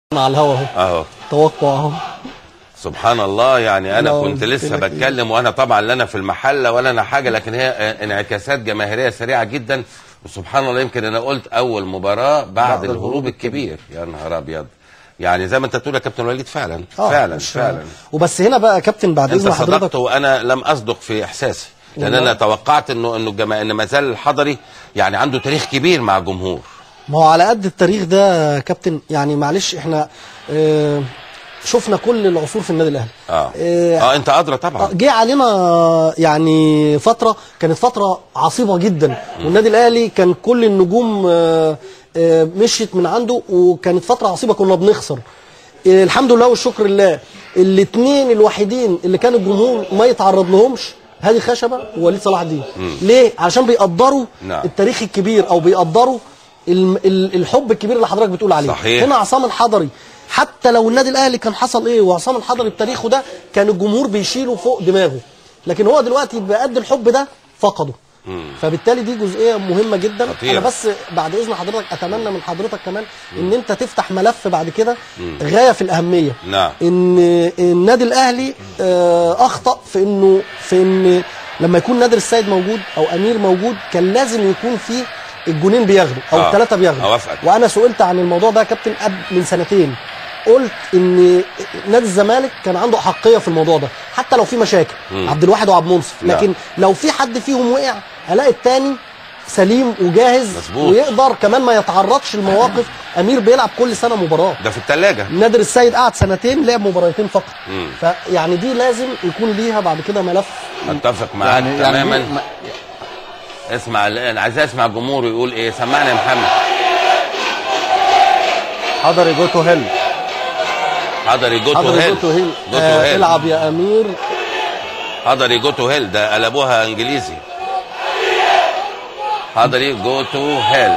على الهوا اهو اهو توقع اهو سبحان الله يعني انا لو كنت لسه قلت لك بتكلم وانا طبعا لا انا في المحله ولا انا حاجه لكن هي انعكاسات جماهيريه سريعه جدا وسبحان الله يمكن انا قلت اول مباراه بعد, بعد الهروب الهروب الكبير يا نهار ابيض يعني زي ما انت تقول يا كابتن وليد فعلا آه، فعلا مش- فعلا وبس هنا بقى يا كابتن بعد انت اذن حضرتك صدقت وانا لم اصدق في احساسي لان والله. انا توقعت انه انه الجما... ان ما زال الحضري يعني عنده تاريخ كبير مع الجمهور ما هو على قد التاريخ ده يا كابتن يعني معلش احنا اه شفنا كل العصور في النادي الاهلي اه اه اه انت ادرى آه، طبعا جه علينا يعني فتره كانت فتره عصيبه جدا والنادي الاهلي كان كل النجوم آه، آه، مشيت من عنده وكانت فتره عصيبه كنا بنخسر آه، الحمد لله والشكر لله الاثنين الوحيدين اللي كان الجمهور ما يتعرض لهمش هادي خشبه ووليد صلاح الدين ليه عشان بيقدروا نعم. التاريخ الكبير او بيقدروا الم- ال- الحب الكبير اللي حضرتك بتقول عليه صحيح. هنا عصام الحضري حتى لو النادي الاهلي كان حصل ايه وعصام الحضري بتاريخه ده كان الجمهور بيشيله فوق دماغه لكن هو دلوقتي بقد الحب ده فقده فبالتالي دي جزئيه مهمه جدا خطيرة. انا بس بعد اذن حضرتك اتمنى من حضرتك كمان ان انت تفتح ملف بعد كده غايه في الاهميه نعم. ان النادي الاهلي آه، اخطا في انه في ان لما يكون نادر السيد موجود او امير موجود كان لازم يكون فيه الجونين بياخدوا او آه، الثلاثه بياخدوا أوافقك. وانا سئلت عن الموضوع ده يا كابتن قبل من سنتين قلت ان نادي الزمالك كان عنده احقيه في الموضوع ده حتى لو في مشاكل عبد الواحد وعبد المنصف نعم. لكن لو في حد فيهم وقع هلاقي التاني سليم وجاهز مظبوط. ويقدر كمان ما يتعرضش لمواقف امير بيلعب كل سنه مباراه ده في الثلاجه نادر السيد قعد سنتين لعب مباراتين فقط مم. فيعني دي لازم يكون ليها بعد كده ملف اتفق معاك يعني يعني تماما دي- ما- اسمع انا عايز اسمع الجمهور يقول ايه سمعنا يا محمد حضري جو تو هيل حضري جو تو حضر هيل جوتو هيل جو تو آه هيل العب يا امير حضري جو تو هيل ده قلبوها انجليزي حضري جو تو هيل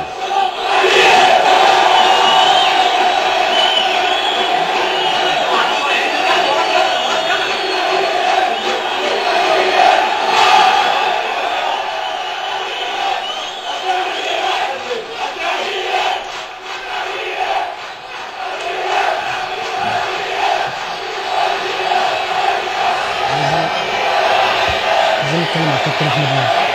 عايزين نتكلم مع الكابتن احمد ماهر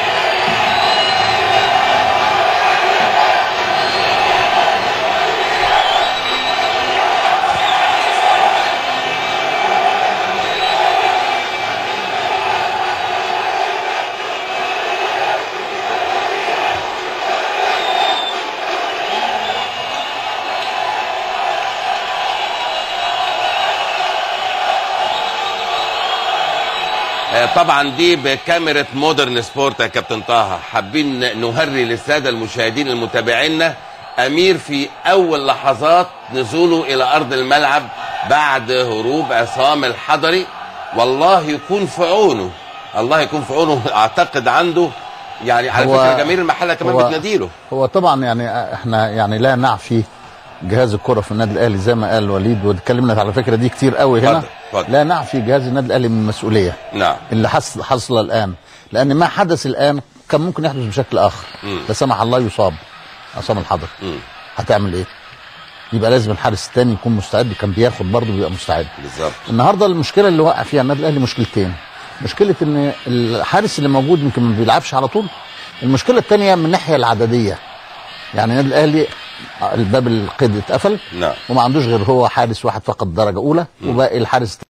آه، طبعا دي بكاميرا مودرن سبورت يا كابتن طه حابين نهري للساده المشاهدين المتابعين امير في اول لحظات نزوله الى ارض الملعب بعد هروب عصام الحضري والله يكون في عونه الله يكون في عونه اعتقد عنده يعني على هو- فكره جماهير المحله كمان هو- بتناديله هو طبعا يعني احنا يعني لا نعفي جهاز الكره في النادي الاهلي زي ما قال وليد واتكلمنا على فكره دي كتير قوي هنا اتفضل، اتفضل. لا نعفي جهاز النادي الاهلي من المسؤوليه نعم اللي حصل حصل الان لان ما حدث الان كان ممكن يحدث بشكل اخر مم. لا سمح الله يصاب عصام الحضر مم. هتعمل ايه؟ يبقى لازم الحارس الثاني يكون مستعد كان بياخد برضه بيبقى مستعد بالظبط النهارده المشكله اللي وقع فيها النادي الاهلي مشكلتين مشكله ان الحارس اللي موجود يمكن ما بيلعبش على طول المشكله الثانيه من الناحيه العدديه يعني النادي الاهلي الباب القيد اتقفل نعم وما عندوش غير هو حارس واحد فقط درجه اولى وباقي الحارس